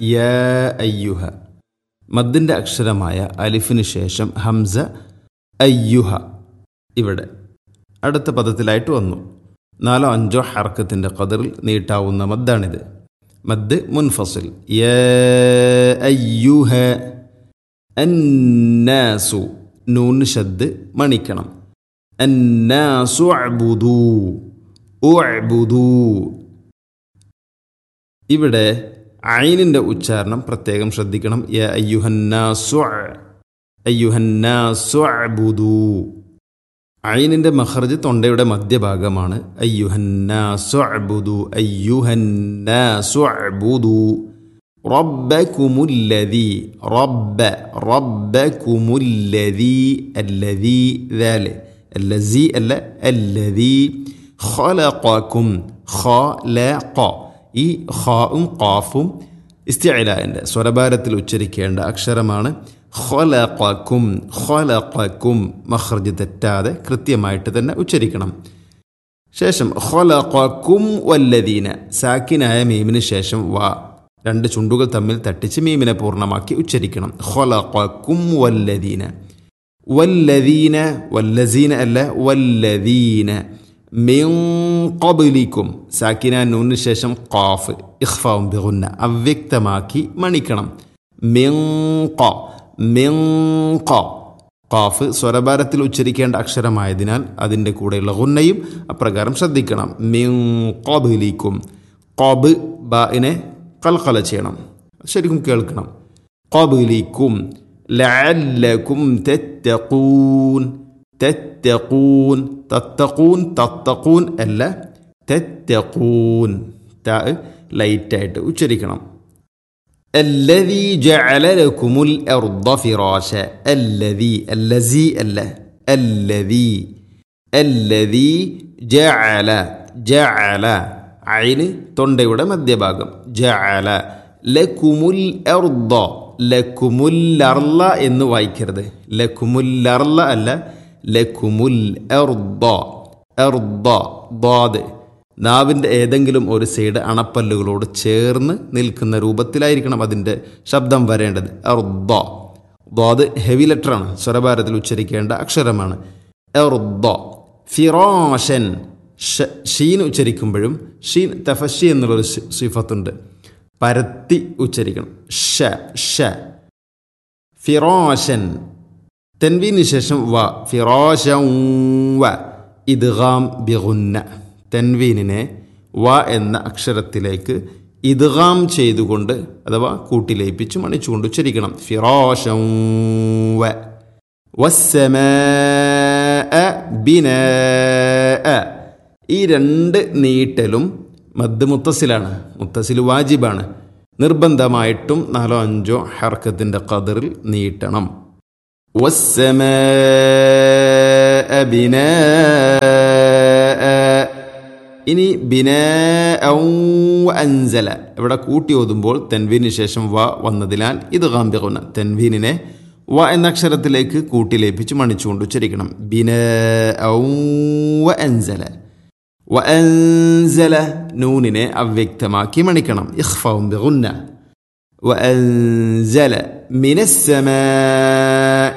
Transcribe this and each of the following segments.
യ അയ്യുഹ മദ്ദിൻ്റെ അക്ഷരമായ അലിഫിന് ശേഷം ഹംസ അയ്യുഹ ഇവിടെ അടുത്ത പദത്തിലായിട്ട് വന്നു നാലോ അഞ്ചോ ഹർക്കത്തിൻ്റെ കതിറിൽ നീട്ടാവുന്ന മദ്ദാണിത് മദ് മുൻഫസിൽ യ അയ്യുഹ അന്നാസു നൂന് ശദ് മണിക്കണം അന്നാസു അബുദൂ ഉഅബുദൂ ഇവിടെ ഐനിൻ്റെ ഉച്ചാരണം പ്രത്യേകം ശ്രദ്ധിക്കണം യ അയ്യുഹന്നാസു അയ്യുഹന്നാസു അബുദൂ ഐനിൻ്റെ മഹർജ് തൊണ്ടയുടെ മധ്യഭാഗമാണ് അയ്യുഹന്നാസു അബുദു അയ്യുഹന്നാസു അബുദു റബ്ബക്കുമുല്ലതി റബ്ബ റബ്ബക്കുമുല്ലതി അല്ലതി ذلك الذي അല്ല الذي خلقكم خلق ഈ ഖാവും ഖാഫും ഇസ്തിഅലാൻ്റെ സ്വരഭാരത്തിൽ ഉച്ചരിക്കേണ്ട അക്ഷരമാണ് ഖലഖക്കും ഖലഖക്കും മഖ്റജ് തെറ്റാതെ കൃത്യമായിട്ട് തന്നെ ഉച്ചരിക്കണം ശേഷം ഖലഖക്കും വല്ലദീന സാക്കിനായ മീമിന് ശേഷം വാ രണ്ട് ചുണ്ടുകൾ തമ്മിൽ തട്ടിച്ച് മീമിനെ പൂർണ്ണമാക്കി ഉച്ചരിക്കണം ഖലഖക്കും വല്ലദീന വല്ലദീന വല്ലസീന അല്ല വല്ലദീന മിൻ ഖബ്ലിക്കും സാക്കിന നൂന്നിന് ശേഷം ഖാഫ് ഇഖ്ഫാവും ബിഗുന്ന അവ്യക്തമാക്കി മണിക്കണം മിൻ ഖ മിൻ ഖ ഖാഫ് സ്വരഭാരത്തിൽ ഉച്ചരിക്കേണ്ട അക്ഷരമായതിനാൽ അതിൻ്റെ കൂടെയുള്ള ഗുന്നയും അപ്രകാരം ശ്രദ്ധിക്കണം മിൻ ഖബ്ലിക്കും ഖബ് ബാഇനെ കൽക്കല ചെയ്യണം ശരിക്കും കേൾക്കണം ഖബ്ലിക്കും ലഅല്ലക്കും തത്തഖൂൻ തത്തഖൂൻ തത്തഖൂൻ തത്തഖൂൻ അല്ല തത്തഖൂൻ ത ലൈറ്റായിട്ട് ഉച്ചരിക്കണം الذي جعل لكم الأرض فراشا الذي الذي ألا الذي الذي جعل جعل عين തൊണ്ടയുടെ മധ്യഭാഗം ജഅല ലക്കുമുൽ അർദ ലക്കുമുൽ അർല എന്ന് വായിക്കരുത് ലക്കുമുൽ അർല അല്ല ലക്കുമുൽ അർദ അർദ ദാദ് നാവിൻ്റെ ഏതെങ്കിലും ഒരു സൈഡ് അണപ്പല്ലുകളോട് ചേർന്ന് നിൽക്കുന്ന രൂപത്തിലായിരിക്കണം അതിൻ്റെ ശബ്ദം വരേണ്ടത് അർദ ദാദ് ഹെവി ലെറ്ററാണ് സ്വരഭാരത്തിൽ ഉച്ചരിക്കേണ്ട അക്ഷരമാണ് എർദ ഫിറോഷൻ ഷീൻ ഉച്ചരിക്കുമ്പോഴും ഷീൻ തഫഷി എന്നുള്ളൊരു സിഫത്തുണ്ട് പരത്തി ഉച്ചരിക്കണം ഷ ഷ ഫിറോഷൻ തെൻവീന് ശേഷം വ ഫിറോഷൻ വ ഇദ്ഗാം ബിഗുന്ന തെൻവീനിനെ വ എന്ന അക്ഷരത്തിലേക്ക് ഇദ്ഗാം ചെയ്തുകൊണ്ട് അഥവാ കൂട്ടിലേപ്പിച്ച് മണിച്ചുകൊണ്ട് ഉച്ചരിക്കണം ഫിറോഷം വ വസ്സമ ബിന ഈ രണ്ട് നീട്ടലും മദ് മുത്തസിലാണ് മുത്തസിൽ വാജിബാണ് നിർബന്ധമായിട്ടും നാലോ അഞ്ചോ ഹർക്കത്തിൻ്റെ കതിറിൽ നീട്ടണം വസ്സമ ബിന ഇനി ബിന അൻസല ഇവിടെ കൂട്ടി ഓതുമ്പോൾ തെൻവീന് ശേഷം വ വന്നതിനാൽ ഇത് ഗാംബികുന്ന തെൻവീനിനെ വ എന്ന അക്ഷരത്തിലേക്ക് കൂട്ടിലേപ്പിച്ച് മണിച്ചുകൊണ്ട് ഉച്ചരിക്കണം ബിന അൻസല വ അൻസല നൂനിനെ അവ്യക്തമാക്കി മണിക്കണം ഇഖ്ഫവും ബിഗുന്ന وأنزل من السماء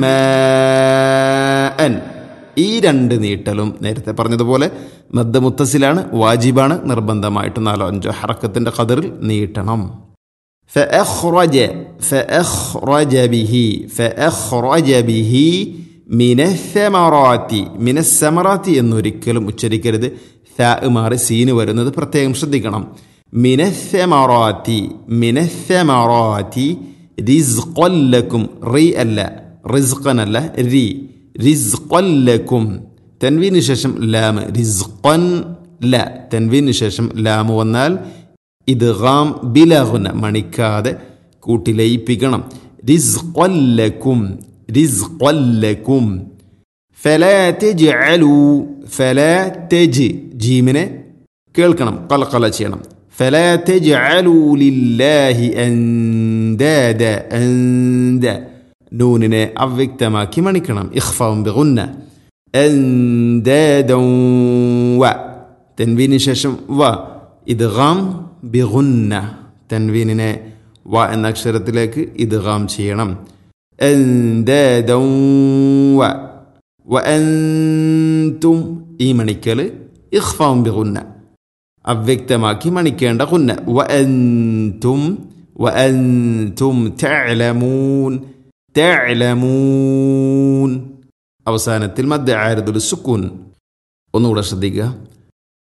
ماء ഈ രണ്ട് നീട്ടലും നേരത്തെ പറഞ്ഞതുപോലെ മദ്ദ മുത്തസിലാണ് വാജിബാണ് നിർബന്ധമായിട്ട് നാലോ അഞ്ചോ ഹറക്കത്തിൻ്റെ കതിറിൽ നീട്ടണം فأخرج فأخرج به فأخرج به من الثمرات من الثمرات എന്നൊരിക്കലും ഉച്ചരിക്കരുത് ഥാ മാറി സീന് വരുന്നത് പ്രത്യേകം ശ്രദ്ധിക്കണം من الثمرات من الثمرات رزقا لكم ري അല്ല റിസ്ഖൻ അല്ല രി റിസ്ഖൻ ലക്കും തൻവീന് ശേഷം ലാം റിസ്ഖൻ ല തൻവീന് ശേഷം ലാം വന്നാൽ ഇത് ഗാം ബിലഹുന മണിക്കാതെ കൂട്ടിലയിപ്പിക്കണം റിസ്ഖൻ ലക്കും റിസ്ഖൻ ലക്കും ഫലാ തജ്അലു ഫലാ തജ് ജീമിനെ കേൾക്കണം കലക്കല ചെയ്യണം فلا تجعلوا لله أندادا أند നൂനിനെ അവ്യക്തമാക്കി മണിക്കണം ഇഖ്ഫാവും ബിഗുന്ന അൻദാദൻ വ തെൻവീന് ശേഷം വ ഇദ്ഗാം ബിഗുന്ന തെൻവീനിനെ വ എന്ന അക്ഷരത്തിലേക്ക് ഇദ്ഗാം ചെയ്യണം എന്തൗ വ വഅൻതും ഈ മണിക്കൽ ഇഖ്ഫാം ബിഗുന്ന അവ്യക്തമാക്കി മണിക്കേണ്ട കുന്ന വഅൻതും വഅൻതും തഅലമൂൻ തഅലമൂൻ അവസാനത്തിൽ മദ്യ ആരതുൽ സുക്കൂൻ ഒന്നുകൂടെ ശ്രദ്ധിക്കുക